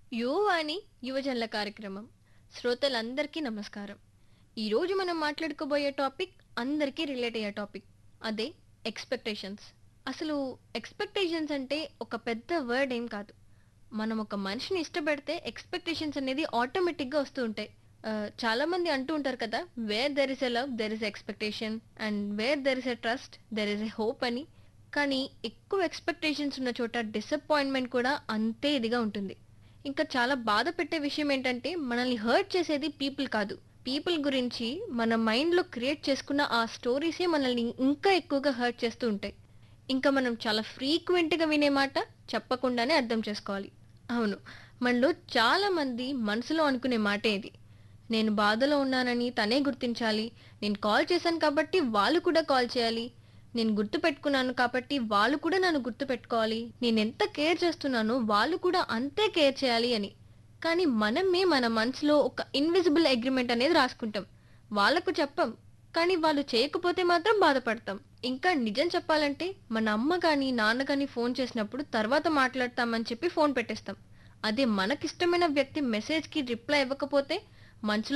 యువవాణి యువజనుల కార్యక్రమం శ్రోతలందరికీ నమస్కారం ఈరోజు మనం మాట్లాడుకోబోయే టాపిక్ అందరికీ రిలేట్ అయ్యే టాపిక్ అదే ఎక్స్పెక్టేషన్స్ అసలు ఎక్స్పెక్టేషన్స్ అంటే ఒక పెద్ద వర్డ్ ఏం కాదు మనం ఒక మనిషిని ఇష్టపడితే ఎక్స్పెక్టేషన్స్ అనేది ఆటోమేటిక్గా వస్తూ ఉంటాయి ఆ, చాలా మంది అంటూ ఉంటారు కదా where there is a love there is expectation and where there is a trust there is a hope అని కానీ ఎక్కువ ఎక్స్పెక్టేషన్స్ ఉన్న చోట డిసప్పాయింట్మెంట్ కూడా అంతే ఇదిగా ఉంటుంది ఇంకా చాలా బాధ పెట్టే విషయం ఏంటంటే మనల్ని హర్ట్ చేసేది పీపుల్ కాదు పీపుల్ గురించి మన మైండ్లో క్రియేట్ చేసుకున్న ఆ స్టోరీసే మనల్ని ఇంకా ఎక్కువగా హర్ట్ చేస్తూ ఉంటాయి ఇంకా మనం చాలా ఫ్రీక్వెంట్గా వినే మాట చెప్పకుండానే అర్థం చేసుకోవాలి అవును మనలో చాలా మంది మనసులో అనుకునే మాటే ఇది నేను బాధలో ఉన్నానని తనే గుర్తించాలి నేను కాల్ చేశాను కాబట్టి వాళ్ళు కూడా కాల్ చేయాలి నేను గుర్తు పెట్టుకున్నాను కాబట్టి వాళ్ళు కూడా నన్ను గుర్తు పెట్టుకోవాలి నేను ఎంత కేర్ చేస్తున్నానో వాళ్ళు కూడా అంతే కేర్ చేయాలి అని కానీ మనమే మన మనసులో ఒక ఇన్విజిబుల్ అగ్రిమెంట్ అనేది రాసుకుంటాం వాళ్ళకు చెప్పం కానీ వాళ్ళు చేయకపోతే మాత్రం బాధపడతాం ఇంకా నిజం చెప్పాలంటే మన అమ్మ కానీ నాన్న కానీ ఫోన్ చేసినప్పుడు తర్వాత మాట్లాడతామని చెప్పి ఫోన్ పెట్టేస్తాం అదే మనకిష్టమైన వ్యక్తి మెసేజ్కి రిప్లై ఇవ్వకపోతే మనసులో